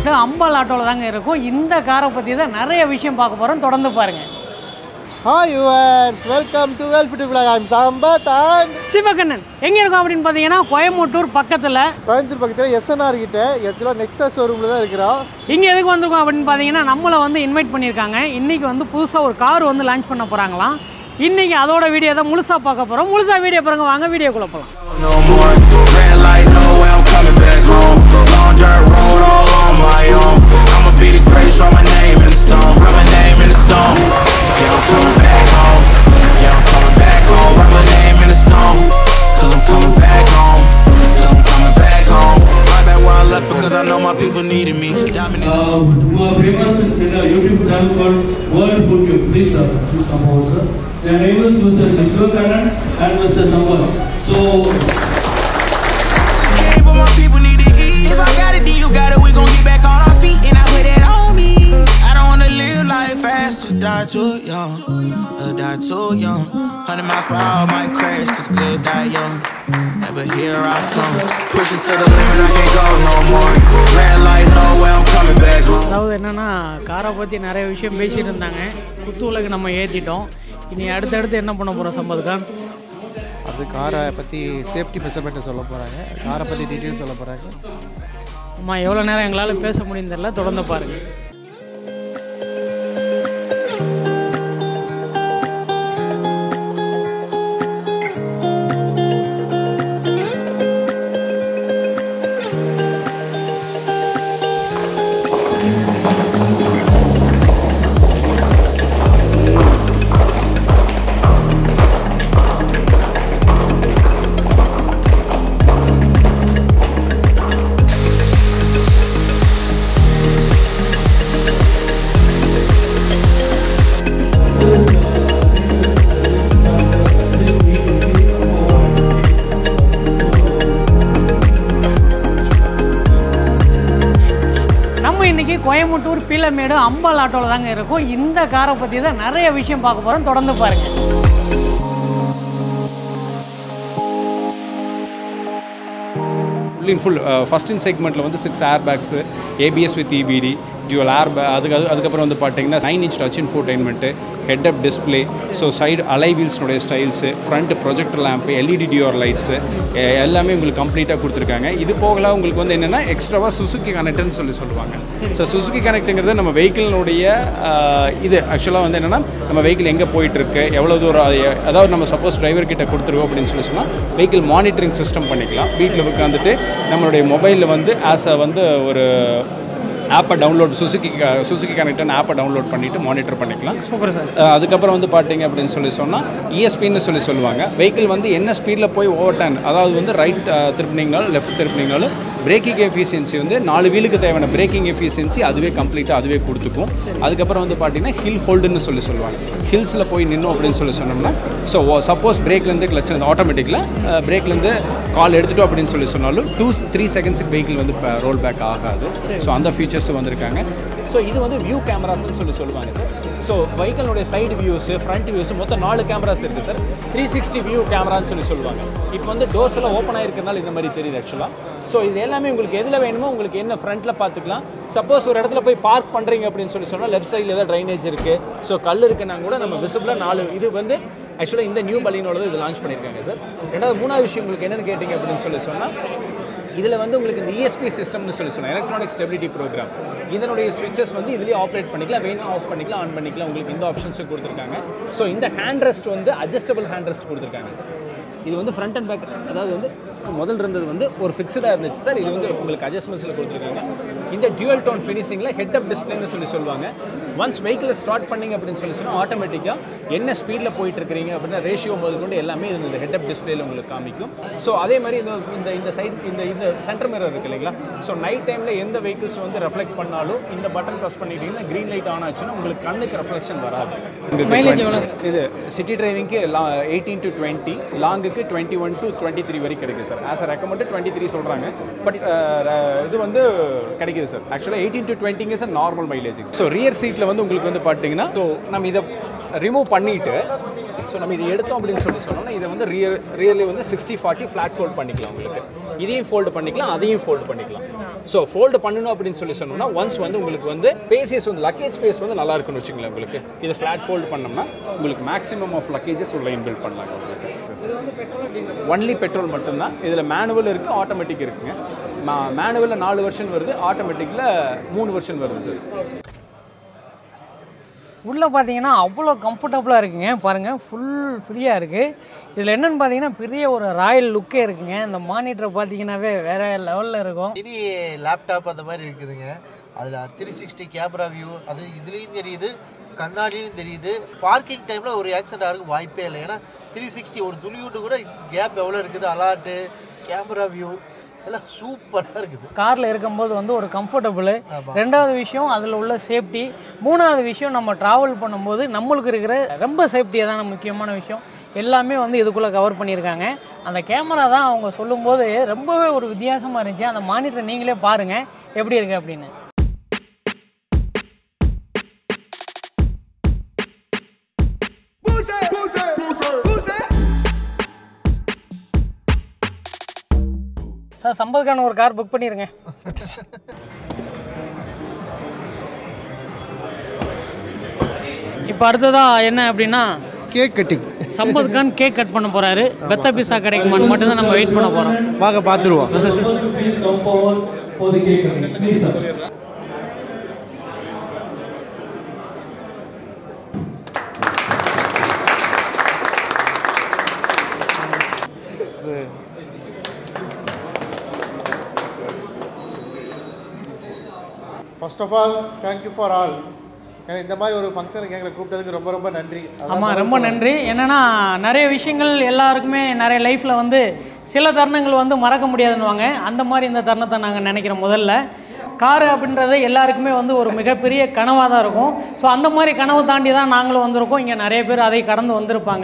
பிஎம்மேடு அம்பாள் ஆட்டோவில் தாங்க இருக்கும் இந்த காரை பற்றி தான் நிறைய விஷயம் பார்க்க போகிறோம் தொடர்ந்து பாருங்கள் hi yours welcome to well fit blog I'm Sampath and Sivakannan எங்கே இருக்கும் அப்படின்னு பார்த்தீங்கன்னா கோயம்புத்தூர் பக்கத்தில் கோயம்புத்தூர் பக்கத்தில் எஸ்என்ஆர் கிட்ட ஆக்சுவலாக நெக்ஸா ஷோரூமில் தான் இருக்கிறோம் இங்கே எதுக்கு வந்திருக்கோம் அப்படின்னு பார்த்தீங்கன்னா நம்மளை வந்து இன்வைட் பண்ணியிருக்காங்க இன்றைக்கி வந்து புதுசாக ஒரு கார் வந்து லான்ச் பண்ண போகிறாங்களாம் இன்றைக்கி அதோட வீடியோ தான் முழுசாக பார்க்க போகிறோம் முழுசாக வீடியோ பாருங்க வாங்க வீடியோக்குள்ளே போகலாம் no more. Red light, no way, I'm coming back home. Long dirt road, all on my own. I'ma be the greatest, write my name in the stone. Write my name in the stone. Yeah, I'm coming back home. Yeah, I'm coming back home. Write my name in the stone. Cause I'm coming back home. Cause I'm coming back home. Right back where I left because I know my people needed me. Diamond in uh, who are famous in a YouTube channel called World YouTube. Please, sir, please come over, sir. Their name is Mr. Shishwakaran and Mr. Sambal. So, Yeah, but my people need to eat. If I got it, then you got it. We gon' get back on our feet, and I put it on me. I don't wanna live life fast or die too young. Or die too young. Hundred miles per hour might crash, cause good die young. Yeah, but here I come. Pushing to the limit, I can't go no more. Red light, no way, I'm coming back home. அதாவது என்னென்னா காரை பற்றி நிறைய விஷயம் பேசிகிட்டு இருந்தாங்க குத்து விளக்கு நம்ம ஏற்றிட்டோம் இனி அடுத்தடுத்து என்ன பண்ண போகிறோம் சம்பதுக்கான் அது காரை பற்றி சேஃப்டி மெஷர்மெண்ட்டை சொல்ல போகிறாங்க காரை பற்றி டீட்டெயில் சொல்ல போகிறாங்க அம்மா எவ்வளோ நேரம் எங்களால் பேச முடியும் தெரியல தொடர்ந்து பாருங்கள் நம்ம இன்னைக்கு கோயம்புத்தூர் பீலமேடு அம்பாள் ஆட்டோவில் தாங்க இருக்கும் இந்த காரை பற்றி தான் நிறைய விஷயம் பார்க்க போகிறோம் தொடர்ந்து பாருங்கள் full in full first in செக்மெண்ட்டில் வந்து six air bags ABS with EBD dual air bag அதுக்கு அது அதுக்கப்புறம் வந்து பார்த்தீங்கன்னா nine inch touch infotainment head up display so side alloy வீல்ஸ்னுடைய styles front projector lamp LED DRL lights எல்லாமே உங்களுக்கு கம்ப்ளீட்டாக கொடுத்துருக்காங்க இது போகலாம் உங்களுக்கு வந்து என்னென்னா எக்ஸ்ட்ராவாக சுசுக்கி கனெக்ட்னு சொல்லி சொல்லுவாங்க ஸோ சுசுக்கி கனெக்ட்டுங்கிறது நம்ம வெஹிக்கிளினுடைய இது ஆக்சுவலாக வந்து என்னென்னா நம்ம வெஹிக்கிள் எங்கே போயிட்டுருக்கு எவ்வளோ தூரம் அது எ- அதாவது நம்ம சப்போஸ் டிரைவர் கிட்ட கொடுத்துருக்கோம் அப்படின்னு சொல்லி சொன்னால் வெஹிக்கிள் மானிட்டரிங் சிஸ்டம் பண்ணிக்கலாம் வீட்டில் உட்காந்துட்டு நம்மளுடைய மொபைலில் வந்து ஆஸ் அ வந்து ஒரு ஆப்பை டவுன்லோட் சுசுக்கி சுசுக்கி கனெக்டன் ஆப்பை டவுன்லோட் பண்ணிவிட்டு மானிட்டர் பண்ணிக்கலாம் சூப்பர் சார் அஹ் அதுக்கப்புறம் வந்து பார்த்தீங்க அப்படின்னு சொல்லி சொன்னால் இஎஸ்பின்னு சொல்லி சொல்லுவாங்க வெஹிக்கிள் வந்து என்ன ஸ்பீடில் போய் ஓவர் டர்ன் அதாவது வந்து ரைட் திருப்பினீங்களும் லெஃப்ட் திருப்பினீங்களும் பிரேக்கிங் எஃபிஷியன்சி வந்து நாலு வீலுக்கு தேவையான பிரேக்கிங் எஃபிஷியன்சி அதுவே கம்ப்ளீட்டாக அதுவே கொடுத்துக்கும் அதுக்கப்புறம் வந்து பார்த்தீங்கன்னா ஹில் ஹோல்டுன்னு சொல்லி சொல்லுவாங்க ஹில்ஸில் போய் நின்னோம் அப்படின்னு சொல்லி சொன்னோம்னா ஸோ சப்போஸ் பிரேக்லேருந்து கிளச் ஆட்டோமேட்டிக்கில் பிரேக்லேருந்து கால் எடுத்துட்டோம் அப்படின்னு சொல்லி சொன்னாலும் டூ த்ரீ செகண்ட்ஸுக்கு வெஹிக்கிள் வந்து ரோல் பேக் ஆகாது ஸோ அந்த ஃபீச்சர்ஸ் வந்திருக்காங்க ஸோ இது வந்து வியூ கேமராஸ்னு சொல்லி சொல்லுவாங்க சார் ஸோ வெஹிக்கிளுடைய சைடு வியூஸு ஃப்ரண்ட் வியூஸ் மொத்தம் நாலு கேமராஸ் இருக்குது சார் த்ரீ சிக்ஸ்டி வியூ கேமரான்னு சொல்லி சொல்லுவாங்க இப்போ வந்து டோர்ஸ் எல்லாம் ஓப்பன் ஆகிருக்கனால இந்த மாதிரி தெரியுது ஆக்சுவலாக ஸோ இது எல்லாமே உங்களுக்கு எதில் வேணுமோ உங்களுக்கு என்ன ஃப்ரண்ட்டில் பார்த்துக்கலாம் சப்போஸ் ஒரு இடத்துல போய் பார்க் பண்ணுறீங்க அப்படின்னு சொல்லி சொன்னால் லெஃப்ட் சைடில் ஏதாவது ட்ரைனேஜ் இருக்குது ஸோ கல் இருக்குன்னா கூட நம்ம விசிபிளாக நாலு இது வந்து ஆக்சுவலாக இந்த நியூ பலினோட இது லான்ச் பண்ணியிருக்காங்க சார் ரெண்டாவது மூணாவது விஷயம் உங்களுக்கு என்னென்னு கேட்டிங்க அப்படின்னு சொல்லி சொன்னால் இதில் வந்து உங்களுக்கு இந்த இஎஸ்பி சிஸ்டம்னு சொல்லி சொன்னேன் எலக்ட்ரானிக் ஸ்டெபிலிட்டி ப்ரோக்ராம் இதனுடைய ஸ்விட்சஸ் வந்து இதுலேயே ஆப்ரேட் பண்ணிக்கலாம் வேணும் ஆஃப் பண்ணிக்கலாம் ஆன் பண்ணிக்கலாம் உங்களுக்கு இந்த ஆப்ஷன்ஸும் கொடுத்துருக்காங்க ஸோ இந்த ஹேண்ட் ரெஸ்ட் வந்து அட்ஜஸ்டபிள் ஹேண்ட் ரெஸ்ட் கொடுத்துருக்காங்க சார் இது வந்து ஃப்ரண்ட் அண்ட் பேக் அதாவது வந்து முதல் இருந்தது வந்து ஒரு ஃபிக்ஸ்டாக இருந்துச்சு சார் இது வந்து உங்களுக்கு அட்ஜஸ்ட்மெண்ட்ஸில் கொடுத்துருக்காங்க இந்த டியூவல் டோன் ஃபினிஷிங்கில் ஹெட் அப் டிஸ்பிளேன்னு சொல்லி சொல்லுவாங்க ஒன்ஸ் வெஹிக்கிளை ஸ்டார்ட் பண்ணீங்க அப்படின்னு சொல்லி சொன்னால் ஆட்டோமேட்டிக்காக என்ன ஸ்பீடில் போயிட்டு இருக்கிறீங்க அப்படின்னா ரேஷியோ முதல் கொண்டு எல்லாமே இது இந்த ஹெட் அப் டிஸ்பிளேல உங்களுக்கு காமிக்கும் ஸோ அதே மாதிரி இந்த இந்த இந்த சைட் இந்த இந்த சென்டர் மிரர் இருக்கு இல்லைங்களா ஸோ நைட் டைமில் எந்த வெஹிக்கிள்ஸ் வந்து ரெஃப்ளெக்ட் பண்ணாலும் இந்த பட்டன் ப்ரெஸ் பண்ணிட்டீங்கன்னா க்ரீன் லைட் ஆன் ஆச்சுன்னா உங்களுக்கு கண்ணுக்கு ரெஃப்ளெக்ஷன் வராது Mileage எவ்வளவு? இது சிட்டி டிரைவிங்க்கு எயிட்டீன் டு டுவெண்ட்டி லாங்குக்கு twenty one to twenty three வரைக்கும் கிடைக்குது sir as a recommend twenty three சொல்கிறாங்க பட் இது வந்து கிடைக்குது சார் ஆக்சுவலாக எயிட்டீன் டு டுவெண்ட்டிங்க sir normal mileage so rear சீட்டில் வந்து உங்களுக்கு வந்து பார்த்தீங்கன்னா ஸோ நம்ம இதை ரிமூவ் பண்ணிவிட்டு ஸோ நம்ம இதை எடுத்தோம் அப்படின்னு சொல்லி சொன்னோம்னா இதை வந்து ரியல் ரியலி வந்து சிக்ஸ்டி ஃபார்ட்டி ஃப்ளாட் ஃபோல்ட் பண்ணிக்கலாம் உங்களுக்கு இதையும் ஃபோல்டு பண்ணிக்கலாம் அதையும் ஃபோல்டு பண்ணிக்கலாம் ஸோ ஃபோல்டு பண்ணணும் அப்படின்னு சொல்லி சொன்னோம்னா ஒன்ஸ் வந்து உங்களுக்கு வந்து ஸ்பேசியஸ் வந்து லக்கேஜ் ஸ்பேஸ் வந்து நல்லா இருக்குன்னு வச்சுங்களேன் உங்களுக்கு இது ஃப்ளாட் ஃபோல்டு பண்ணோம்னா உங்களுக்கு மேக்ஸிமம் ஆஃப் லக்கேஜஸ் உள்ள இன்பில்ட் பண்ணலாம் உங்களுக்கு ஒன்லி பெட்ரோல் மட்டும்தான் இதில் மேனுவல் இருக்குது ஆட்டோமேட்டிக் இருக்குங்க மேனுவலில் நாலு வருஷன் வருது ஆட்டோமேட்டிக்கில் மூணு வருஷன் வருது சார் உள்ளே பார்த்தீங்கன்னா அவ்வளோ கம்ஃபர்டபுளாக இருக்குங்க பாருங்கள் ஃபுல் ஃப்ரீயாக இருக்குது இதில் என்னென்னு பார்த்தீங்கன்னா பெரிய ஒரு ராயல் லுக்கே இருக்குங்க இந்த மானிட்டரை பார்த்தீங்கன்னாவே வேறு லெவலில் இருக்கும் மினி லேப்டாப் அந்த மாதிரி இருக்குதுங்க அதில் த்ரீ சிக்ஸ்டி கேமரா வியூ அது இதுலேயும் தெரியுது கண்ணாடியும் தெரியுது பார்க்கிங் டைமில் ஒரு ஆக்சிடென்ட் ஆகிறதுக்கு வாய்ப்பே இல்லை ஏன்னா த்ரீ சிக்ஸ்டி ஒரு துளியூட்டு கூட கேப் எவ்வளோ இருக்குது அலாட்டு கேமரா வியூ எல்லாம் சூப்பராக இருக்குது காரில் இருக்கும்போது வந்து ஒரு கம்ஃபர்டபுள் ஆமா. ரெண்டாவது விஷயம் அதில் உள்ள சேஃப்டி மூணாவது விஷயம் நம்ம ட்ராவல் பண்ணும்போது நம்மளுக்கு இருக்கிற ரொம்ப சேஃப்டி தான முக்கியமான விஷயம் எல்லாமே வந்து இதுக்குள்ளே கவர் பண்ணியிருக்காங்க அந்த கேமரா தான் அவங்க சொல்லும்போது ரொம்பவே ஒரு வித்தியாசமாக இருந்துச்சு அந்த மானிட்டரை நீங்களே பாருங்கள் எப்படி இருக்கு அப்படின்னு சார் சம்பதுக்கான ஒரு கார் புக் பண்ணிடுங்க இப்போ அடுத்ததா என்ன அப்படின்னா கேக் கட்டிங் சம்பத் கான் கேக் கட் பண்ண போறாரு பெத்த பீஸா கிடைக்குமான்னு மட்டும்தான் நம்ம வெயிட் பண்ண போறோம் வாங்க பார்த்துருவோம் Please come forward for the cake cutting. Please, sir. First of all thank you for all ஏன்னா இந்த மாதிரி ஒரு ஃபங்க்ஷனுக்கு எங்களை கூப்பிட்டதுக்கு ரொம்ப ரொம்ப நன்றி அதான் ஆமாம் ரொம்ப நன்றி என்னென்னா நிறைய விஷயங்கள் எல்லாருக்குமே நிறைய லைஃப்பில் வந்து சில தருணங்கள் வந்து மறக்க முடியாதுன்னுவாங்க அந்த மாதிரி இந்த தருணத்தை நாங்கள் நினைக்கிறோம் முதல்ல காரு அப்படின்றது எல்லாருக்குமே வந்து ஒரு மிகப்பெரிய கனவாக தான் இருக்கும் ஸோ அந்த மாதிரி கனவை தாண்டி தான் நாங்களும் வந்திருக்கோம் இங்கே நிறைய பேர் அதை கடந்து வந்திருப்பாங்க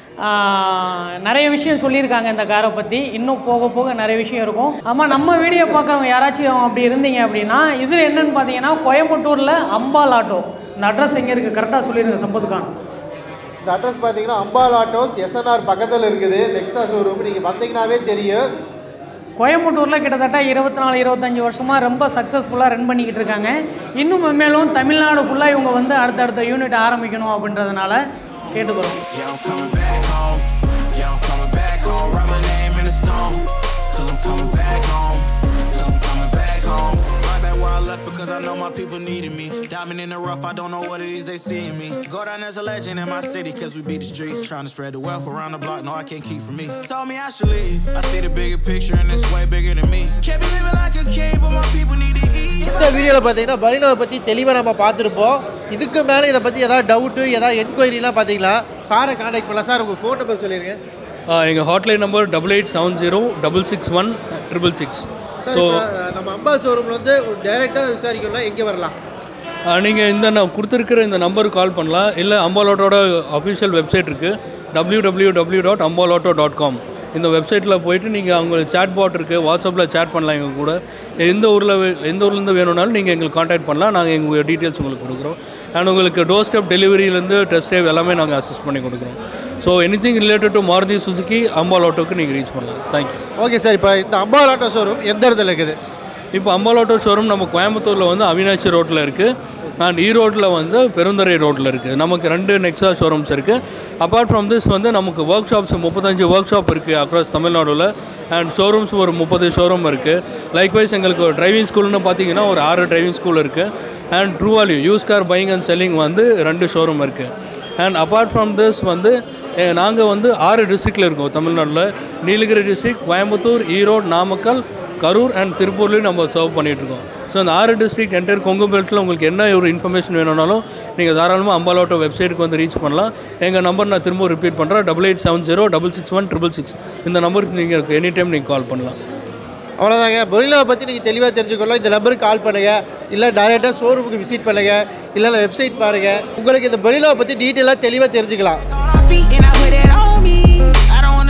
ஆஹ், நிறைய விஷயம் சொல்லியிருக்காங்க இந்த காரை பற்றி இன்னும் போக போக நிறைய விஷயம் இருக்கும் ஆமாம் நம்ம வீடியோ பார்க்குறவங்க யாராச்சும் அப்படி இருந்தீங்க அப்படின்னா இதில் என்னென்னு பார்த்தீங்கன்னா கோயம்புத்தூரில் அம்பால் ஆட்டோ இந்த அட்ரஸ் எங்கே இருக்குது கரெக்டாக சொல்லிடுங்க சம்பத்கான் இந்த அட்ரஸ் பார்த்தீங்கன்னா அம்பால் ஆட்டோஸ் எஸ்என்ஆர் பக்கத்தில் இருக்குது நெக்ஸா ஷோரூம் நீங்கள் வந்தீங்கன்னாவே தெரியும் கோயம்புத்தூரில் கிட்டத்தட்ட இருபத்தி நாலு இருபத்தஞ்சி வருஷமாக ரொம்ப சக்ஸஸ்ஃபுல்லாக ரன் பண்ணிக்கிட்டு இருக்காங்க இன்னும் மென்மேலும் தமிழ்நாடு ஃபுல்லாக இவங்க வந்து அடுத்தடுத்த யூனிட் ஆரம்பிக்கணும் அப்படின்றதுனால கேட்டுக்கிறோம் Yeah, I'm coming back home. Yeah, I'm coming back home. Write my name in the stone. Cause I'm coming back home. Cause I'm coming back home. Right back where I left because I know my people needed me. Diamond in the rough, I don't know what it is they see in me. Go down as a legend in my city cause we beat the streets. Trying to spread the wealth around the block, no, I can't keep from me. Told me I should leave. I see the bigger picture and it's way bigger than me. Can't be living like a king, but my people need to eat. இந்த வீடியோவில் பார்த்தீங்கன்னா பலினோவை பற்றி தெளிவாக நம்ம பார்த்துருப்போம் இதுக்கு மேலே இதை பற்றி எதாவது டவுட்டு எதாவது என்கொயரிலாம் பார்த்தீங்களா சாரை காண்டாக்ட் பண்ணலாம் சார் உங்கள் ஃபோன் நம்பர் சொல்லிடுங்க எங்கள் hotline number double eight seven zero double six one triple six sir so இப்போ நம்ம அம்பா ஷோரூமில் வந்து டைரெக்டாக விசாரிக்கணும்னா எங்கே வரலாம் நீங்கள் இந்த நான் கொடுத்துருக்கிற இந்த நம்பருக்கு கால் பண்ணலாம் இல்லை அம்பாலோட்டோட அஃபிஷியல் வெப்சைட் இருக்குது டபிள்யூ டபிள்யூ டபிள்யூ டாட் அம்பாலோட்டோ டாட் காம் இந்த வெப்சைட்டில் போயிட்டு நீங்கள் அவங்க சேட் பாட் இருக்குது வாட்ஸ்அப்பில் சேட் பண்ணலாம் எங்கள் கூட எந்த ஊரில் எந்த ஊர்லேருந்து வேணும்னாலும் நீங்கள் எங்களுக்கு காண்டாக்ட் பண்ணலாம் நாங்கள் எங்கள் டீட்டெயில்ஸ் உங்களுக்கு கொடுக்குறோம் அண்ட் உங்களுக்கு டோர் ஸ்டெப் டெலிவரியிலேருந்து டெஸ்ட் ட்ரைவ் எல்லாமே நாங்கள் அசிஸ்ட் பண்ணி கொடுக்குறோம் so anything related to Maruti Suzuki Ambal ஆட்டோக்கு நீங்கள் ரீச் பண்ணலாம் தேங்க்யூ ஓகே சார் இப்போ இந்த அம்பால் ஆட்டோ ஷோரூம் எந்த இடத்துல இருக்குது இப்போ அம்பால் ஆட்டோ ஷோரூம் நம்ம கோயம்புத்தூரில் வந்து அவினாச்சி ரோட்டில் இருக்குது அண்ட் ஈரோட்டில் வந்து பெருந்துறை ரோட்டில் இருக்குது நமக்கு ரெண்டு நெக்ஸா ஷோரூம்ஸ் இருக்குது அப்பார்ட் ஃப்ரம் திஸ் வந்து நமக்கு ஒர்க் ஷாப்ஸ் முப்பத்தஞ்சு ஒர்க் ஷாப் இருக்குது அக்ராஸ் தமிழ்நாடுல அண்ட் ஷோரூம்ஸ் ஒரு முப்பது ஷோரூம் இருக்குது லைக்வைஸ் எங்களுக்கு ஒரு டிரைவிங் ஸ்கூல்னு பார்த்தீங்கன்னா ஒரு ஆறு டிரைவிங் ஸ்கூல் இருக்குது and true value used car buying and selling வந்து ரெண்டு ஷோரூம் இருக்குது அண்ட் அப்பார்ட் ஃப்ரம் திஸ் வந்து நாங்கள் வந்து ஆறு டிஸ்ட்ரிக்டில் இருக்கோம் தமிழ்நாட்டில் நீலகிரி டிஸ்ட்ரிக்ட் கோயம்புத்தூர் ஈரோடு நாமக்கல் கரூர் அண்ட் திருப்பூர்லேயும் நம்ம சர்வ் பண்ணிகிட்ருக்கோம் ஸோ அந்த ஆறு டிஸ்ட்ரிக்ட் என்டையர் கொங்கு பெல்ட்டில் உங்களுக்கு என்ன ஒரு இன்ஃபர்மேஷன் வேணும்னாலும் நீங்கள் தாராளமாக அம்பாலோட்டோ வெப்சைட்டுக்கு வந்து ரீச் பண்ணலாம் எங்கள் நம்பர் நான் திரும்ப ரிப்பீட் பண்ணுறேன் double eight seven zero double six one triple six இந்த நம்பருக்கு நீங்கள் எனி டைம் நீங்கள் கால் பண்ணலாம் அவ்வளோதாங்க பொலிலாவை பற்றி நீங்கள் தெளிவாக தெரிஞ்சுக்கணும் இந்த நம்பருக்கு கால் பண்ணுங்கள் இல்லை டைரெக்டாக ஷோரூமுக்கு விசிட் பண்ணுங்கள் இல்லைன்னா வெப்சைட் பாருங்கள் உங்களுக்கு இந்த பொலிலாவை பற்றி டீட்டெயிலாக தெளிவாக தெரிஞ்சுக்கலாம் On our feet and I put it on me. I don't wanna live like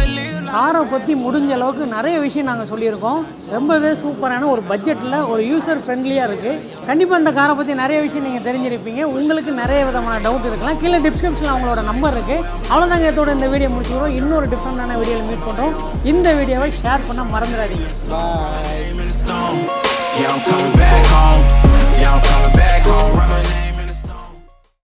காரை பற்றி முடிஞ்ச அளவுக்கு நிறைய விஷயம் நாங்கள் சொல்லியிருக்கோம் ரொம்பவே சூப்பரான ஒரு பட்ஜெட்டில் ஒரு யூசர் ஃப்ரெண்ட்லியாக இருக்குது கண்டிப்பாக இந்த காரை பற்றி நிறைய விஷயம் நீங்கள் தெரிஞ்சிருப்பீங்க உங்களுக்கு நிறைய விதமான டவுட் இருக்கலாம் கீழே டிஸ்கிரிப்ஷனில் அவங்களோட நம்பர் இருக்குது அவ்வளோதாங்க இதோட இந்த வீடியோ முடிச்சுக்கிறோம் இன்னொரு டிஃப்ரெண்டான வீடியோவில் மீட் பண்ணுறோம் இந்த வீடியோவை ஷேர் பண்ண மறந்துடாதீங்க Yeah, I'm coming back